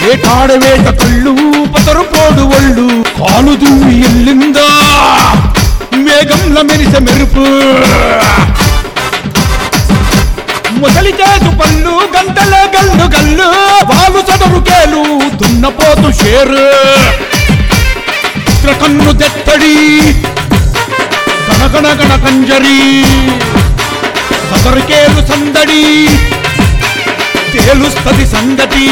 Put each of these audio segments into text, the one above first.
వేటాడ వేట కళ్ళు పతరు పోడు ఒళ్ళు కాలు దువ్వి ఎల్లిందా మేఘంల మెరిసె మెరుపు ముసలి చేసు పళ్ళు గంటల గల్లు గల్లు వాలు చదరు కేలు దున్నపోతు షేరు కన్ను దెత్తడి గణగణ గణ కంజరి సదరికేలు సందడి తేలుస్తది సంగతి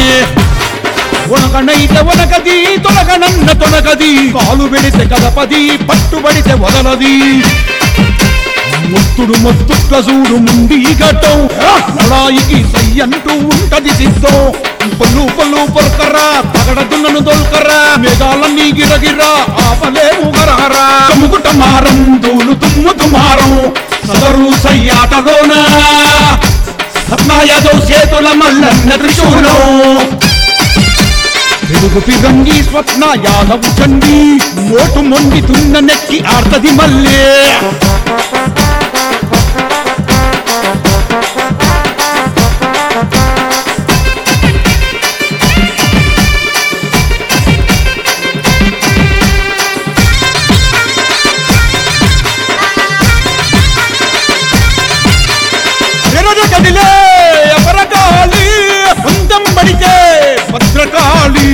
ఉనకనైతే ఉనకది తొలగనన్న తొలగది కాలు పెడితే కదపది పట్టుబడితే వదలది మొత్తుడు మొత్తుట్ల చూడు ముండి ఘటం లడాయికి సయ్యంటూ ఉంటది సిద్ధం పళ్ళు పళ్ళు పొరకరా తగడ దున్నను దొల్కరా మేఘాలన్నీ గిరగిరా ఆపలేము గరహరా కముకుట మారం దూలు తుమ్ముతు మారం సదరు సయ్యాటలోనా సత్నాయాదవ్ చేతుల మల్లన్న త్రిశూలం తెలుగు పిరంగి స్వప్న యాదవ్ చండి మోటు మొండి తున్న నెక్కి ఆర్తది మల్లే ఎర్ర కదిలే ఎపరకాలి అందం పడితే భద్రకాళి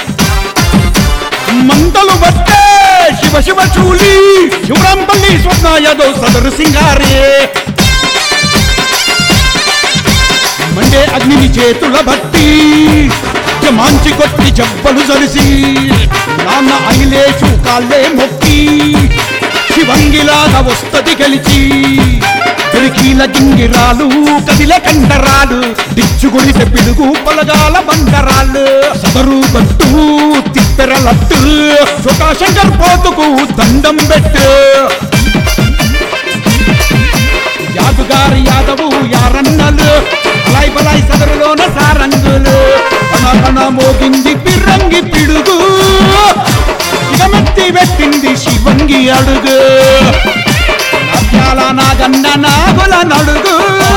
మంటలు వస్తే శివ శివ చూలి శివరాంపల్లి స్వప్న యాదవ్ సదరు సింగారే మండే అగ్నిని చేతుల బట్టి జమాంచి కొట్టి జబ్బలు జరిసి నాన్న అగిలేచు కాళ్ళే మొక్కి శివంగిలాగా వస్తది గెలిచి తిరిగిల గింగిరాలు కదిల కండరాలు దిచ్చుగొడితే పిడుగు పలగాల బండరాళ్ళు సదరు గట్టు తిప్పెరలట్టు శంకర్ పోతుకు దండం పెట్టు యాదుగారి యాదవు యారన్నలు అలాయ్ బలాయ్ సదరులోన సారంగులు కణ కణ మోగింది పిరంగి పిడుగు ఇగమెత్తి పెట్టింది శివంగి అడుగు నాట్యాల నాగన్న నాగుల నడుగు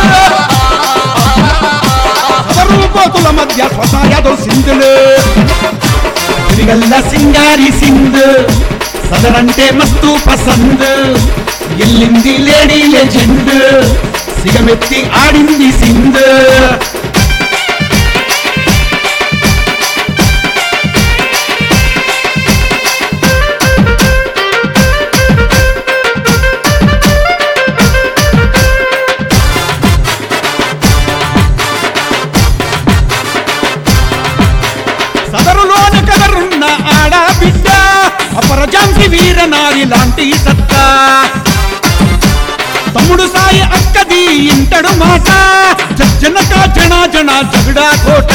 సదరూపోతుల మధ్య స్వత యాదవ్ సింధులు తిరిగల్ల సింగారి సింధు సదరంటే మస్తు పసంద్ ఎల్లింది లేడీ లెజెండ్ సిగమెత్తి ఆడింది సింధు సదరులోని కదరున్న ఆడ బిడ్డ అపరజాంతి వీరనారి లాంటి సత్తా తమ్ముడు సాయి అక్కది ఇంటడు మాట జనక జన జన జగడా కోట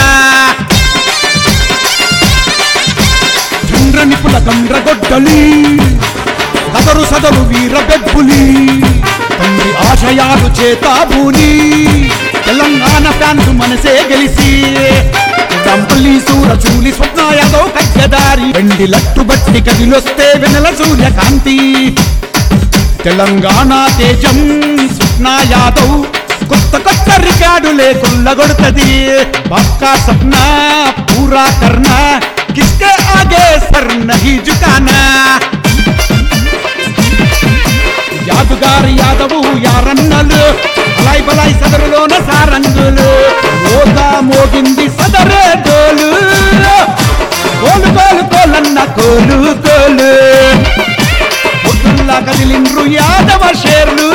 చంద్ర నిపుల గండ్రగొడ్డలి కదరు సదరు వీర బెబ్బులి తండ్రి ఆశయాలు చేతాబూని తెలంగాణ ఫ్యాన్స్ మనసే గెలిసి రంపల్లి సూర చూలి స్వప్న యాదవ్ కగ్గదారి వెండి లట్టు బట్టి కదిలొస్తే వెనల సూర్యకాంతి తెలంగాణ తేజం స్వప్న యాదవ్ కొత్త కొత్త రికార్డులే కొల్లగొడుతది పక్కా సప్న పూరా కర్నా కిస్కే ఆగే సర్ నహీ జుకానా యాదుగారి యాదవు యారన్నలు అలాయ్ బలాయ్ సదరులోన సారంగులు ఓదా మోగింది సదరే డోలు కోలు కోలు కోలన్న కోలు కోలు పొద్దుల్లా కదిలిండ్రు యాదవ షేర్లు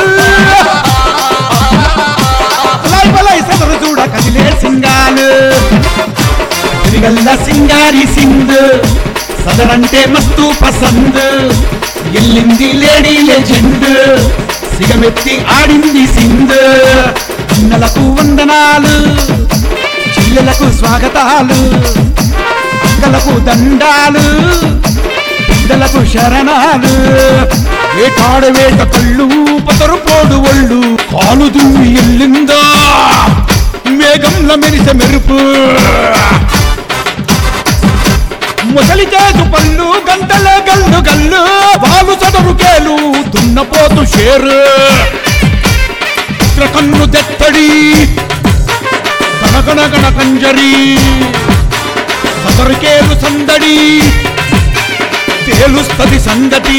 అలాయ్ బలాయ్ సదరు చూడ కదిలే సింగాలు తిరిగల్ల సింగారి సింధు సదరంటే మస్తు పసంద్ ఎల్లింది లేడీ లెజెండ్ సిగమెత్తి ఆడింది సింధు అన్నలకు వందనాలు చెల్లెలకు స్వాగతాలు అక్కలకు దండాలు పెద్దలకు శరణాలు వేటాడ వేట కళ్ళు పతరు పోడు ఒళ్ళు కాలు దువ్వి ఎల్లిందా మేఘంల మెరిసె మెరుపు ముసలి చేసు పళ్ళు గంటల గల్లు గల్లు వాలు చదరు కేలు దున్నపోతు షేరు కన్ను దెత్తడి గణగణ గణ కంజరి సందడి తేలుస్తది సంగతి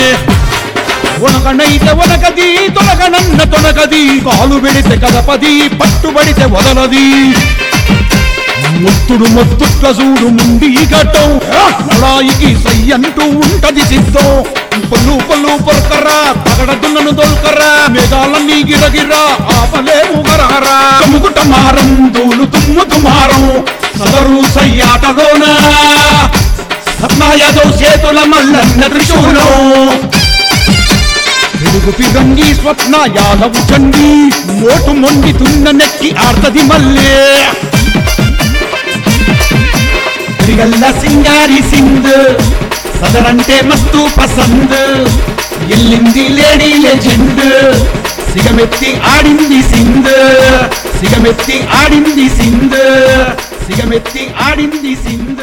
ఉనకనైతే ఉనకది తొలగనన్న తొనకది కాలు పెడితే కదపది పట్టుబడితే వదలది ముత్తుడు మొత్తుట్ల చూడు ముండి గట్టం లడాయికి సై అంటూ ఉంటది సిద్ధం పళ్ళు పళ్ళు పొరకర్రా తగడ దున్నను దొల్కర్రా మేఘాలన్నీ గిరగిరా ఆపలేము గరహరా ముగుట మారం దూలు తుమ్ము తుమారం సదరు సయ్యాటలోనా సత్నాయదో చేతుల మల్లన్న త్రిశూలం తెలుగు పిరంగి స్వప్న యాదవు చండి మోటు మొండి తున్న నెక్కి ఆర్తది మల్లే తిరిగల్ల సింగారి సింగ్ సదరంటే మస్తు పసంద్ ఎల్లింది లేడీ లెజెండ్ సిగమెత్తి ఆడింది సింగ్ సిగమెత్తి ఆడింది సింగ్ సిగమెత్తి ఆడింది సింగ్